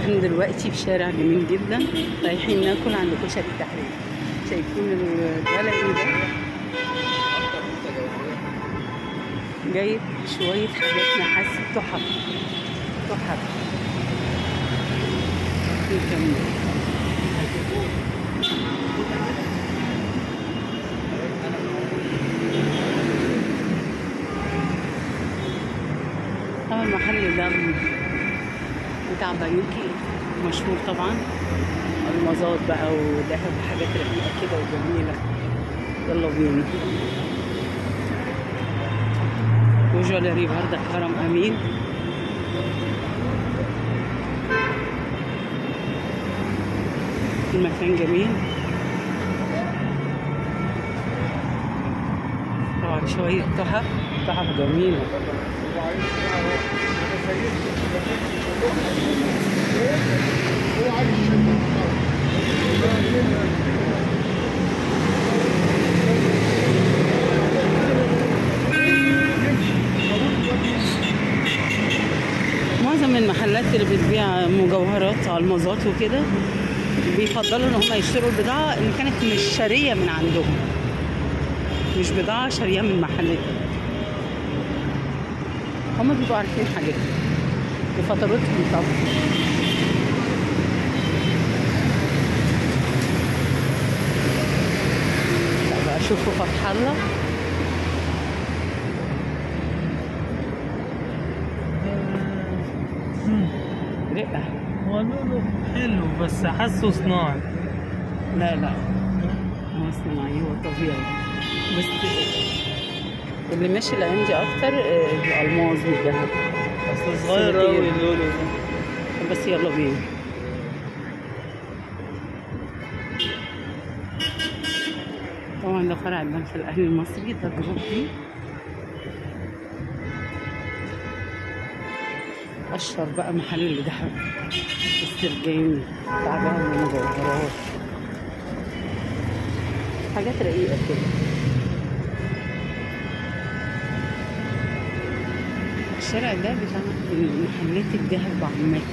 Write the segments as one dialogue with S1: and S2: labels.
S1: احنا دلوقتي في شارع جميل جدا رايحين ناكل عند كشري التحرير شايفين الجلبي ده جايب شوية حاجات نحاس تحف تحف نكمل طبعا المحل ده بتاع بايوكي مشهور طبعا المازات بقى وذهب وحاجات رقيقة كده وجميلة يلا بينا وجولري بردك هرم أمين المكان جميل طبعا شوية تحف تحف جميلة معظم المحلات اللي بتبيع مجوهرات المازات وكده بيفضلوا ان هم يشتروا البضاعة اللي كانت مش شارية من عندهم مش بضاعة شارية من محلاتهم هم بيبقوا عارفين حاجتهم بفترتهم طبعا لا بقى شوفوا فتح الله رقة
S2: هو لونه حلو بس حاسه صناعي
S1: لا لا هو صناعي هو طبيعي بس اللي ماشي الايام دي اكتر آه، الالماظ والذهب
S2: بس صغير
S1: كتير.
S2: قوي لونه ده
S1: بس يلا بينا طبعا ده فرع البنك الاهلي المصري ده جروبي اشهر بقى محل الذهب السرجاني بتاع ذهب ومجوهرات حاجات رقيقه كده الشارع ده بتاع محلات الذهب عامة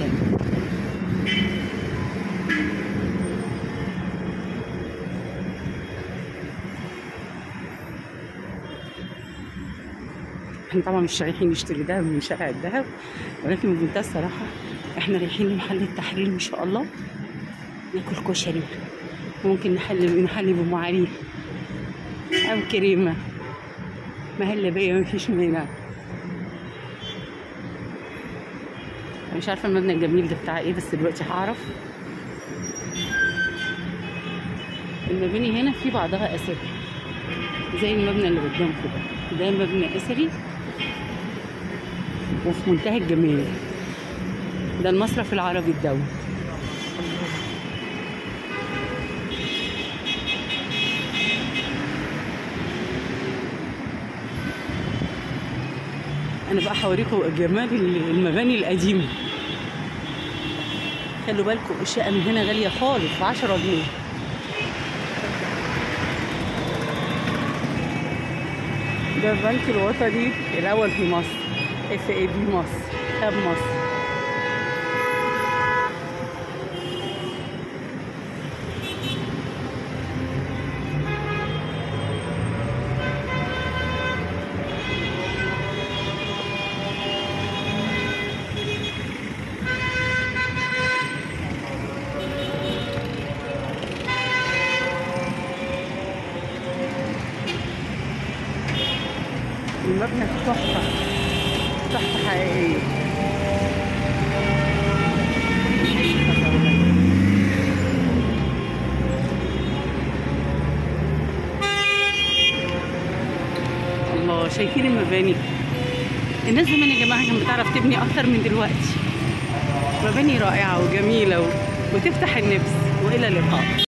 S1: احنا طبعا مش رايحين نشتري دهب من شارع الذهب ولكن بمنتهى الصراحة احنا رايحين لمحل التحرير ان شاء الله ناكل كشري ممكن نحل نحلي بأم علي أو كريمة مهلة بيا مفيش مانع أنا مش عارفة المبنى الجميل ده بتاع ايه بس دلوقتي هعرف المباني هنا في بعضها أثري زي المبنى اللي قدامكم ده ده مبنى أثري وفي منتهى الجمال ده المصرف العربي الدولي انا بقى هوريكم جمال المباني القديمه خلوا بالكم الشقه من هنا غاليه خالص ب 10 جنيه ده البنك الوطني الاول في مصر اف اي بي مصر خاب مصر المبنى تحفة تحفة حقيقية الله شايفين المباني الناس زمان يا جماعة كانت بتعرف تبني أكتر من دلوقتي مباني رائعة وجميلة و... وتفتح النفس وإلى اللقاء